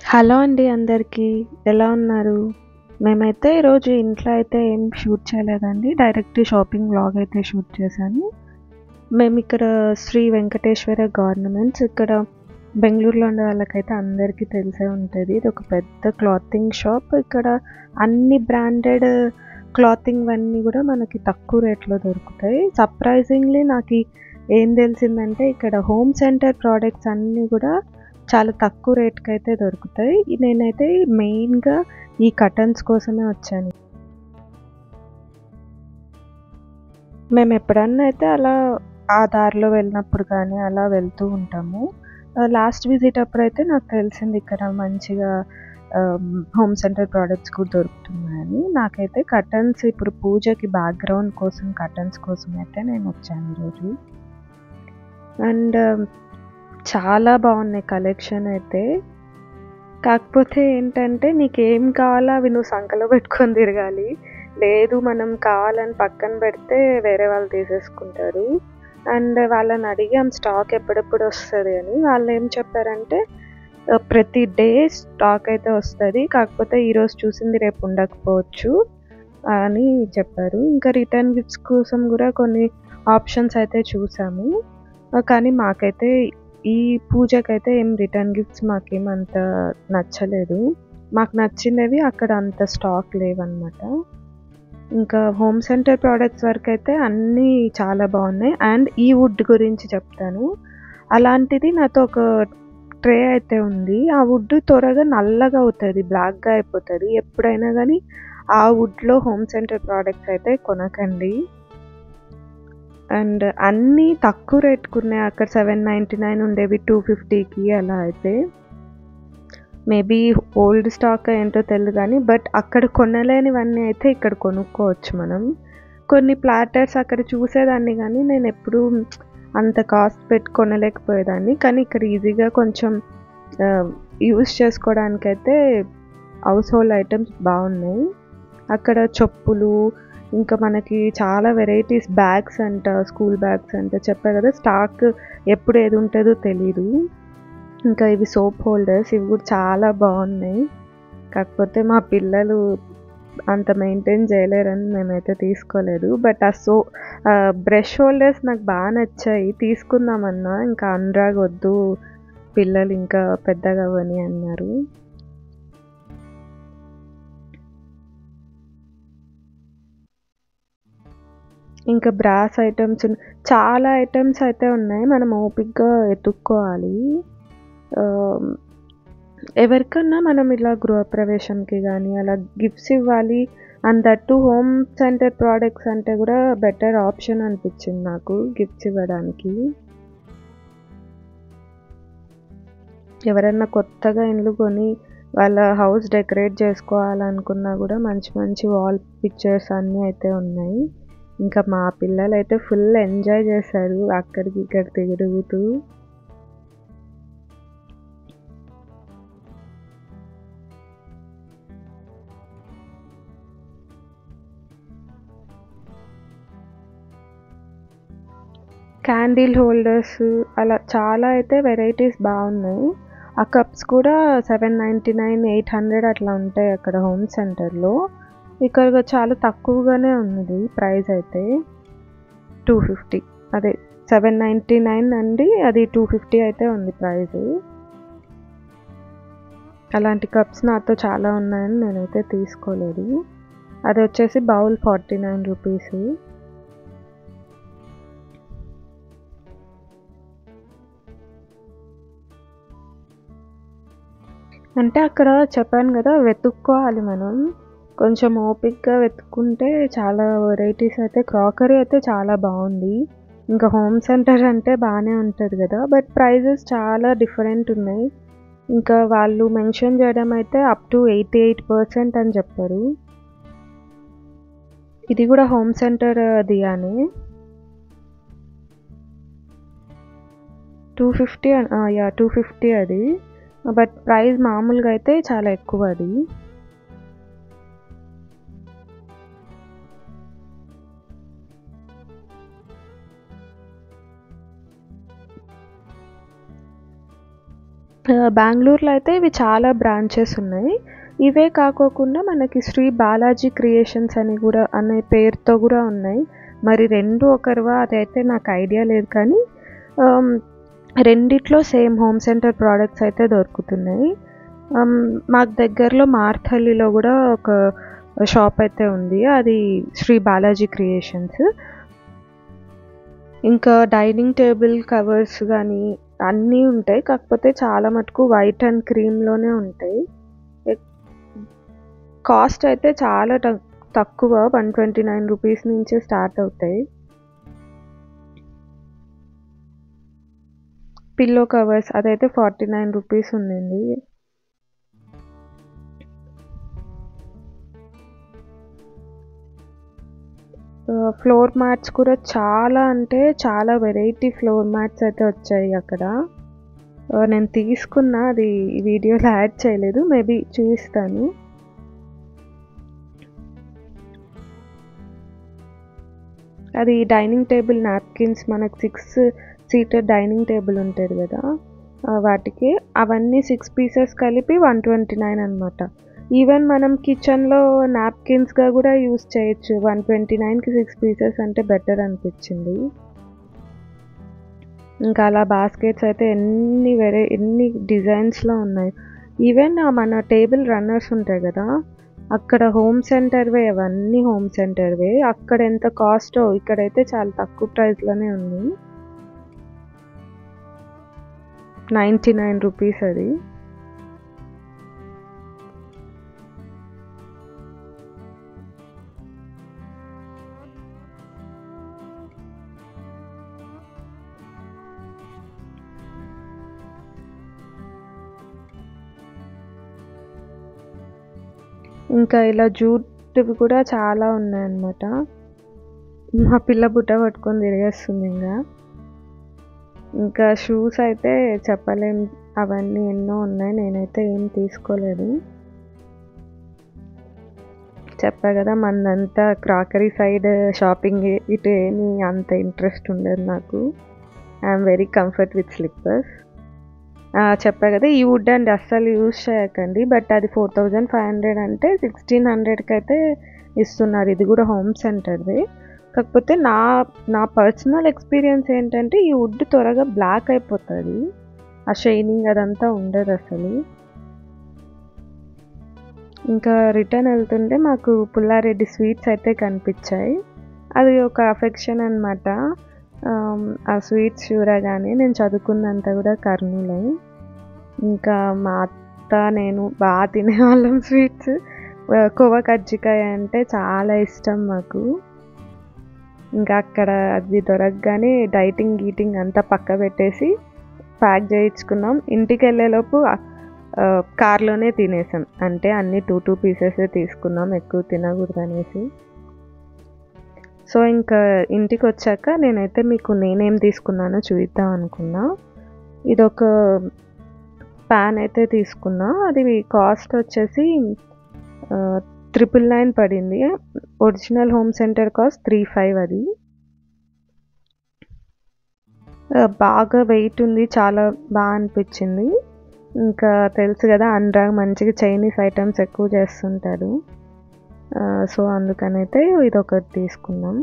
hello అండి అందరికీ ఎలా ఉన్నారు మేమైతే ఈరోజు ఇంట్లో అయితే ఏం షూట్ చేయలేదండి డైరెక్ట్ షాపింగ్ వ్లాగ్ అయితే షూట్ చేశాను మేము ఇక్కడ శ్రీ వెంకటేశ్వర గవర్నమెంట్స్ ఇక్కడ బెంగళూరులో ఉండే వాళ్ళకైతే అందరికీ తెలిసే ఉంటుంది ఇది ఒక పెద్ద క్లాతింగ్ షాప్ ఇక్కడ అన్ని బ్రాండెడ్ క్లాతింగ్ అన్నీ కూడా మనకి తక్కువ రేట్లో దొరుకుతాయి సర్ప్రైజింగ్లీ నాకు ఈ- ఏం తెలిసిందంటే ఇక్కడ హోమ్ సెంటర్ ప్రోడక్ట్స్ అన్నీ కూడా చాలా తక్కువ రేట్కి అయితే దొరుకుతాయి నేనైతే మెయిన్గా ఈ కటన్స్ కోసమే వచ్చాను మేము ఎప్పుడన్నా అయితే అలా ఆ దారిలో వెళ్ళినప్పుడు కానీ అలా వెళ్తూ ఉంటాము లాస్ట్ విజిట్ అప్పుడు అయితే నాకు తెలిసింది ఇక్కడ మంచిగా హోమ్ సెంటర్ ప్రోడక్ట్స్ కూడా దొరుకుతున్నాయని నాకైతే కటన్స్ ఇప్పుడు పూజకి బ్యాక్గ్రౌండ్ కోసం కటన్స్ కోసం అయితే నేను వచ్చాను ఈరోజు అండ్ చాలా బాగున్నాయి కలెక్షన్ అయితే కాకపోతే ఏంటంటే నీకు ఏం కావాలో అవి నువ్వు సంకలో పెట్టుకొని తిరగాలి లేదు మనం కావాలని పక్కన పెడితే వేరే వాళ్ళు తీసేసుకుంటారు అండ్ వాళ్ళని అడిగాం స్టాక్ ఎప్పుడెప్పుడు వస్తుంది అని వాళ్ళు ఏం చెప్పారంటే "ఆ, ప్రతి డే స్టాక్ అయితే వస్తుంది కాకపోతే ఈరోజు చూసింది రేపు ఉండకపోవచ్చు అని చెప్పారు ఇంకా రిటర్న్ గిఫ్ట్స్ కోసం కూడా కొన్ని ఆప్షన్స్ అయితే చూసాము ఆ, కానీ మాకైతే ఈ పూజకైతే ఏం రిటర్న్ గిఫ్ట్స్ మాకేం అంత నచ్చలేదు మాకు నచ్చినవి అక్కడ అంత స్టాక్ లేవన్నమాట ఇంకా హోమ్ సెంటర్ ప్రోడక్ట్స్ వరకు అయితే అన్నీ చాలా బాగున్నాయి అండ్ ఈ వుడ్ గురించి చెప్తాను అలాంటిది నాతో ఒక ట్రే అయితే ఉంది ఆ వుడ్ త్వరగా నల్లగా అవుతుంది బ్లాక్గా అయిపోతుంది ఎప్పుడైనా కానీ ఆ వుడ్లో హోమ్ సెంటర్ ప్రోడక్ట్స్ అయితే కొనకండి అండ్ అన్నీ తక్కువ రేట్కి ఉన్నాయి అక్కడ సెవెన్ నైంటీ నైన్ ఉండేవి టూ ఫిఫ్టీకి అలా అయితే మేబీ ఓల్డ్ స్టాక్ ఏంటో తెలియదు కానీ బట్ అక్కడ కొనలేనివన్నీ అయితే ఇక్కడ కొనుక్కోవచ్చు మనం కొన్ని ప్లాటర్స్ అక్కడ చూసేదాన్ని కానీ నేను ఎప్పుడూ అంత కాస్ట్ పెట్టి కొనలేకపోయేదాన్ని కానీ ఇక్కడ ఈజీగా కొంచెం యూస్ చేసుకోవడానికైతే హౌస్ హోల్డ్ ఐటమ్స్ బాగున్నాయి అక్కడ చెప్పులు ఇంకా మనకి చాలా వెరైటీస్ బ్యాగ్స్ అంట స్కూల్ బ్యాగ్స్ అంట చెప్పా కదా స్టాక్ ఎప్పుడు ఏది ఉంటుందో తెలీదు ఇంకా ఇవి సోప్ హోల్డర్స్ ఇవి కూడా చాలా బాగున్నాయి కాకపోతే మా పిల్లలు అంత మెయింటైన్ చేయలేరని మేమైతే తీసుకోలేదు బట్ ఆ సో బ్రష్ హోల్డర్స్ నాకు బాగా నచ్చాయి తీసుకుందామన్నా ఇంకా అనురాగ్ వద్దు పిల్లలు ఇంకా పెద్దగా అవని అన్నారు ఇంకా బ్రాస్ ఐటమ్స్ చాలా ఐటమ్స్ అయితే ఉన్నాయి మనం ఓపిక్గా ఎత్తుక్కోవాలి ఆ, ఎవరికన్నా మనం ఇలా గృహప్రవేశంకి కానీ అలా గిఫ్ట్స్ ఇవ్వాలి and that home centre products అంటే కూడా బెటర్ ఆప్షన్ అనిపించింది నాకు గిఫ్ట్స్ ఇవ్వడానికి ఎవరైనా కొత్తగా ఇండ్లు కొని వాళ్ళ హౌస్ డెకరేట్ చేసుకోవాలనుకున్నా కూడా మంచి మంచి వాల్ పిక్చర్స్ అన్నీ అయితే ఉన్నాయి ఇంకా మా పిల్లలు అయితే ఫుల్ ఎంజాయ్ చేశారు అక్కడికి ఇక్కడ తిరుగుతూ క్యాండిల్ హోల్డర్స్ అలా చాలా అయితే వెరైటీస్ బాగున్నాయి ఆ కప్స్ కూడా seven ninety nine eight hundred అట్లా ఉంటాయి అక్కడ హోమ్ సెంటర్లో ఇక్కడ చాలా తక్కువగానే ఉన్నది ప్రైస్ అయితే టూ ఫిఫ్టీ అదే సెవెన్ నైంటీ నైన్ అండి అది టూ ఫిఫ్టీ అయితే ఉంది ప్రైస్ అలాంటి కప్స్ నాతో చాలా ఉన్నాయని నేనైతే తీసుకోలేదు అది వచ్చేసి బౌల్ ఫార్టీ నైన్ రూపీస్ అంటే అక్కడ చెప్పాను కదా వెతుక్కోవాలి మనం కొంచెం ఓపిక్గా వెతుక్కుంటే చాలా వెరైటీస్ అయితే క్రాకరీ అయితే చాలా బాగుంది ఇంకా హోమ్ సెంటర్ అంటే బాగానే ఉంటుంది కదా బట్ ప్రైజెస్ చాలా డిఫరెంట్ ఉన్నాయి ఇంకా వాళ్ళు మెన్షన్ చేయడం అయితే up to eighty eight percent అని చెప్పారు ఇది కూడా హోమ్ సెంటర్ దియానే two fifty yeah two fifty అది బట్ ప్రైస్ మామూలుగా అయితే చాలా ఎక్కువ అది బెంగళూరులో అయితే ఇవి చాలా బ్రాంచెస్ ఉన్నాయి ఇవే కాకోకుండా మనకి శ్రీ బాలాజీ క్రియేషన్స్ అని కూడా అనే పేరుతో కూడా ఉన్నాయి మరి రెండు ఒకరివా అదైతే నాకు ఐడియా లేదు కానీ రెండిట్లో సేమ్ హోమ్ సెంటర్ ప్రోడక్ట్స్ అయితే దొరుకుతున్నాయి మాకు దగ్గరలో మార్థల్లిలో కూడా ఒక షాప్ అయితే ఉంది అది శ్రీ బాలాజీ క్రియేషన్స్ ఇంకా డైనింగ్ టేబుల్ కవర్స్ కానీ అన్నీ ఉంటాయి కాకపోతే చాలా మటుకు వైట్ అండ్ క్రీమ్లోనే ఉంటాయి కాస్ట్ అయితే చాలా తక్కువ వన్ ట్వంటీ నైన్ రూపీస్ నుంచే స్టార్ట్ అవుతాయి పిల్లో కవర్స్ అదైతే ఫార్టీ నైన్ రూపీస్ ఉండింది ఫ్లోర్ మ్యాట్స్ కూడా చాలా అంటే చాలా వెరైటీ ఫ్లోర్ మ్యాట్స్ అయితే వచ్చాయి అక్కడ నేను తీసుకున్న అది వీడియోలో యాడ్ చేయలేదు మేబీ చూపిస్తాను అది డైనింగ్ టేబుల్ నాప్కిన్స్ మనకు సిక్స్ సీటర్ డైనింగ్ టేబుల్ ఉంటుంది కదా వాటికి అవన్నీ సిక్స్ పీసెస్ కలిపి వన్ ట్వంటీ నైన్ అనమాట ఈవెన్ మనం కిచెన్లో నాప్కిన్స్గా కూడా యూస్ చేయొచ్చు వన్ ట్వంటీ నైన్కి సిక్స్ పీసెస్ అంటే బెటర్ అనిపించింది ఇంకా అలా బాస్కెట్స్ అయితే ఎన్ని వెరై ఎన్ని డిజైన్స్లో ఉన్నాయి ఈవెన్ మన టేబుల్ రన్నర్స్ ఉంటాయి కదా అక్కడ హోమ్ సెంటర్వే అవన్నీ హోమ్ సెంటర్వే అక్కడ ఎంత కాస్టో ఇక్కడైతే చాలా తక్కువ ప్రైస్లోనే ఉంది నైంటీ నైన్ రూపీస్ అది ఇంకా ఇలా జూట్వి కూడా చాలా ఉన్నాయన్నమాట మా పిల్ల బుట్ట పట్టుకొని తిరిగేస్తుంది ఇంకా ఇంకా షూస్ అయితే చెప్పలేం అవన్నీ ఎన్నో ఉన్నాయి నేనైతే ఏం తీసుకోలేదు చెప్పా కదా మందంతా క్రాకరీ సైడ్ షాపింగ్ ఇటు ఏమి అంత ఇంట్రెస్ట్ ఉండదు నాకు I'm very comfort with slippers చెప్పా కదా ఈ వుడ్ అండ్ అస్సలు యూజ్ చేయకండి బట్ అది ఫోర్ థౌజండ్ ఫైవ్ హండ్రెడ్ అంటే సిక్స్టీన్ హండ్రెడ్కి అయితే ఇస్తున్నారు ఇది కూడా హోమ్ సెంటర్ది కాకపోతే నా నా పర్సనల్ ఎక్స్పీరియన్స్ ఏంటంటే ఈ వుడ్ త్వరగా బ్లాక్ అయిపోతుంది ఆ షైనింగ్ అదంతా ఉండదు అసలు ఇంకా రిటర్న్ వెళ్తుంటే మాకు పుల్లారెడ్డి స్వీట్స్ అయితే కనిపించాయి అది ఒక అఫెక్షన్ అనమాట ఆ స్వీట్స్ చూడగానే నేను చదువుకున్నంత కూడా కర్నూలే ఇంకా మా అత్త నేను బాగా తినేవాళ్ళం స్వీట్స్ కోవ కజ్జికాయ అంటే చాలా ఇష్టం మాకు ఇంకా అక్కడ అది దొరకగానే డైటింగ్ గీటింగ్ అంతా పక్క పెట్టేసి ప్యాక్ చేయించుకున్నాం ఇంటికి వెళ్ళేలోపు కార్లోనే తినేసాం అంటే అన్ని టూ టూ పీసెస్ తీసుకున్నాం ఎక్కువ తినకూడదు అనేసి సో ఇంకా ఇంటికి వచ్చాక నేనైతే మీకు నేనేం తీసుకున్నానో చూద్దాం అనుకున్నా ఇదొక ప్యాన్ అయితే తీసుకున్నా అది కాస్ట్ వచ్చేసి ట్రిపుల్ నైన్ పడింది original home centre cost three five అది బాగా వెయిట్ ఉంది చాలా బాగా అనిపించింది ఇంకా తెలుసు కదా అనురాగ్ మంచిగా చైనీస్ ఐటమ్స్ ఎక్కువ చేస్తుంటారు సో అందుకనైతే ఇది ఒకటి తీసుకున్నాం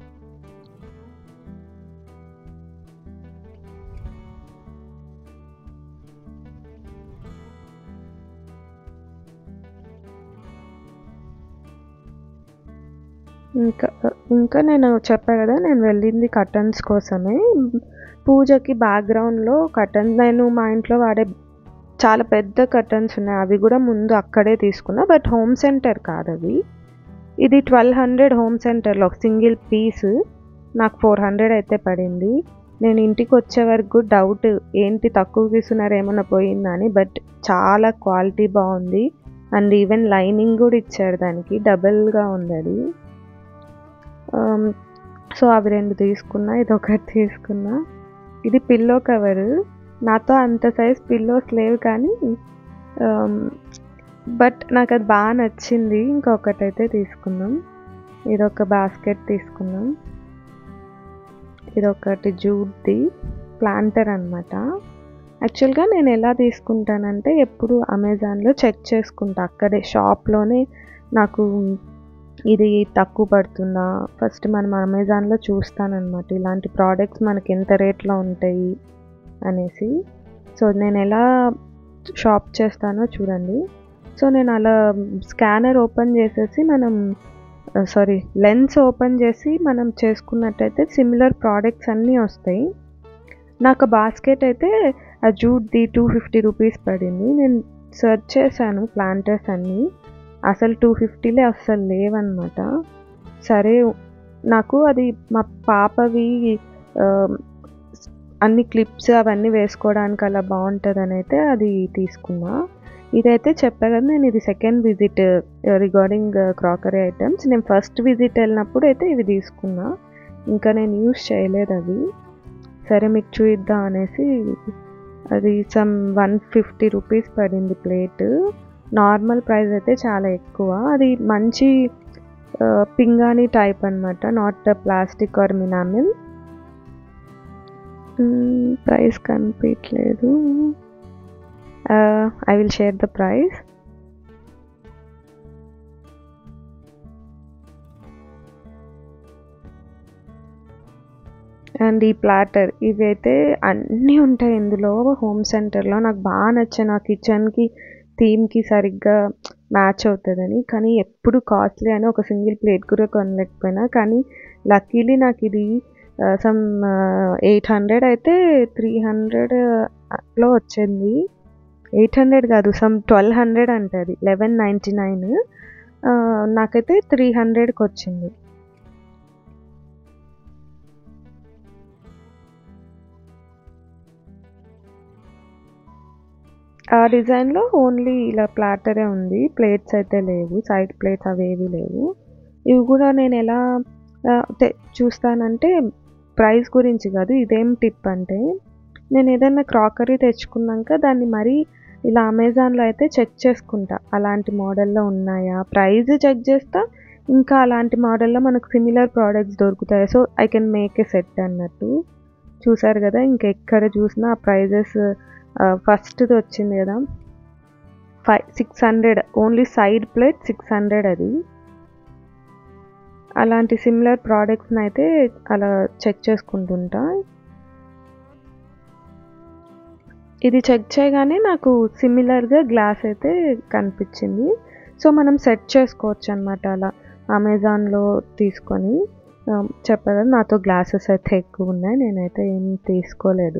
ఇంకా ఇంకా నేను చెప్పా కదా నేను వెళ్ళింది కర్టన్స్ కోసమే పూజకి బ్యాక్గ్రౌండ్లో కర్టన్స్ నేను మా ఇంట్లో వాడే చాలా పెద్ద కర్టన్స్ ఉన్నాయి అవి కూడా ముందు అక్కడే తీసుకున్నా బట్ హోమ్ సెంటర్ కాదు అవి ఇది ట్వెల్వ్ హండ్రెడ్ హోమ్ సెంటర్లో ఒక సింగిల్ పీస్ నాకు ఫోర్ హండ్రెడ్ అయితే పడింది నేను ఇంటికి వచ్చే వరకు డౌట్ ఏంటి తక్కువ తీసుకున్నారు ఏమైనా పోయిందా అని బట్ చాలా క్వాలిటీ బాగుంది అండ్ ఈవెన్ లైనింగ్ కూడా ఇచ్చారు దానికి డబల్గా ఉంది అది సో అవి రెండు తీసుకున్నా ఇది ఒకటి తీసుకున్నా ఇది పిల్లో కవరు నాతో అంత సైజ్ పిల్లోస్ లేవు కానీ బట్ నాకు అది బాగా నచ్చింది ఇంకొకటి అయితే తీసుకున్నాం ఇదొక బాస్కెట్ తీసుకున్నాం ఇదొకటి జూట్ది ప్లాంటర్ అనమాట యాక్చువల్గా నేను ఎలా తీసుకుంటానంటే ఎప్పుడు అమెజాన్లో చెక్ చేసుకుంటా అక్కడే షాప్లోనే నాకు ఇది తక్కువ పడుతుందా ఫస్ట్ మనం అమెజాన్లో చూస్తానన్నమాట ఇలాంటి ప్రోడక్ట్స్ మనకి ఎంత రేట్లో ఉంటాయి అనేసి సో నేను ఎలా షాప్ చేస్తానో చూడండి సో నేను అలా స్కానర్ ఓపెన్ చేసేసి మనం సారీ లెన్స్ ఓపెన్ చేసి మనం చేసుకున్నట్టయితే సిమిలర్ ప్రోడక్ట్స్ అన్నీ వస్తాయి నాకు బాస్కెట్ అయితే ఆ జూట్ది టూ ఫిఫ్టీ రూపీస్ పడింది నేను సెర్చ్ చేశాను ప్లాంటర్స్ అన్నీ అసలు టూ ఫిఫ్టీలే అస్సలు లేవన్నమాట సరే నాకు అది మా పాపవి అన్ని క్లిప్స్ అవన్నీ వేసుకోవడానికి అలా బాగుంటుందని అయితే అది తీసుకున్నా ఇదైతే చెప్పా కదా నేను ఇది second visit regarding crockery items నేను ఫస్ట్ విజిట్ వెళ్ళినప్పుడు అయితే ఇవి తీసుకున్నా ఇంకా నేను యూస్ చేయలేదు అవి సరే మీకు చూద్దాం అనేసి అది సమ్ వన్ ఫిఫ్టీ రూపీస్ పడింది ప్లేట్ నార్మల్ ప్రైస్ అయితే చాలా ఎక్కువ అది మంచి పింగాణి టైప్ అనమాట not plastic or melamine price కనిపించలేదు I will share the price and ఈ ప్లాటర్ ఇవైతే అన్నీ ఉంటాయి ఇందులో హోమ్ సెంటర్లో నాకు బాగా నచ్చాయి నా కిచెన్కి థీమ్కి సరిగ్గా మ్యాచ్ అవుతుందని కానీ ఎప్పుడు కాస్ట్లీ అని ఒక సింగిల్ ప్లేట్ కూడా కొనలేకపోయినా కానీ లక్కీలీ నాకు ఇది సమ్ ఎయిట్ హండ్రెడ్ అయితే త్రీ హండ్రెడ్లో వచ్చింది ఎయిట్ హండ్రెడ్ కాదు సమ్ ట్వెల్వ్ హండ్రెడ్ అంటది లెవెన్ నైంటీ నైన్ నాకైతే త్రీ హండ్రెడ్కి వచ్చింది ఆ డిజైన్లో ఓన్లీ ఇలా ప్లాటరే ఉంది ప్లేట్స్ అయితే లేవు సైడ్ ప్లేట్స్ అవేవి లేవు ఇవి కూడా నేను ఎలా చూస్తానంటే ప్రైస్ గురించి కాదు ఇదేం టిప్ అంటే నేను ఏదైనా క్రాకరీ తెచ్చుకున్నాక దాన్ని మరీ ఇలా అమెజాన్లో అయితే చెక్ చేసుకుంటా అలాంటి మోడల్లో ఉన్నాయా ప్రైస్ చెక్ చేస్తా ఇంకా అలాంటి మోడల్లో మనకు సిమిలర్ ప్రోడక్ట్స్ దొరుకుతాయి so I can make a set అన్నట్టు చూసారు కదా ఇంకెక్కడ చూసినా ఆ ప్రైజెస్ ఫస్ట్ది వచ్చింది కదా five six hundred only side plate six hundred అది అలాంటి సిమిలర్ ప్రోడక్ట్స్ని అయితే అలా చెక్ చేసుకుంటుంటా ఇది చెక్ చేయగానే నాకు సిమిలర్గా గ్లాస్ అయితే కనిపించింది సో మనం సెట్ చేసుకోవచ్చు అనమాట అలా అమెజాన్లో తీసుకొని చెప్పదా నాతో గ్లాసెస్ అయితే ఎక్కువ ఉన్నాయి నేనైతే ఏం తీసుకోలేదు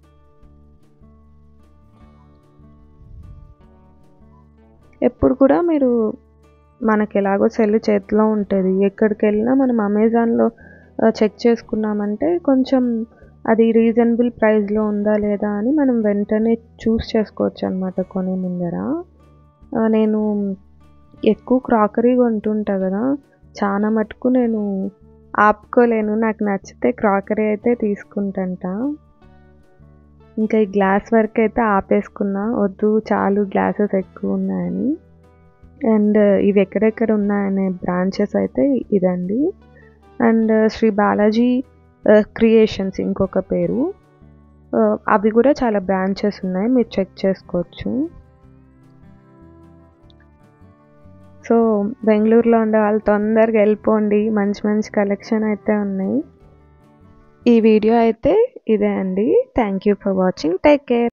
ఎప్పుడు కూడా మీరు మనకి ఎలాగో సెల్ చేతిలో ఉంటుంది ఎక్కడికి వెళ్ళినా మనం అమెజాన్లో చెక్ చేసుకున్నామంటే కొంచెం అది రీజనబుల్ ప్రైస్లో ఉందా లేదా అని మనం వెంటనే చూస్ చేసుకోవచ్చు అనమాట కొనే ముందర నేను ఎక్కువ క్రాకరీ కొంటుంటా కదా చాలా మటుకు నేను ఆపుకోలేను నాకు నచ్చితే క్రాకరీ అయితే తీసుకుంటంట ఇంకా ఈ గ్లాస్ వర్క్ అయితే ఆపేసుకున్నా వద్దు చాలు గ్లాసెస్ ఎక్కువ ఉన్నాయని అండ్ ఇవి ఎక్కడెక్కడ ఉన్నాయనే బ్రాంచెస్ అయితే ఇదండి అండ్ శ్రీ బాలాజీ క్రియేషన్స్ ఇంకొక పేరు అవి కూడా చాలా బ్రాంచెస్ ఉన్నాయి మీరు చెక్ చేసుకోవచ్చు సో బెంగళూరులో ఉండే వాళ్ళు తొందరగా వెళ్ళిపోండి మంచి మంచి కలెక్షన్ అయితే ఉన్నాయి ఈ వీడియో అయితే ఇదే అండి thank you for watching take care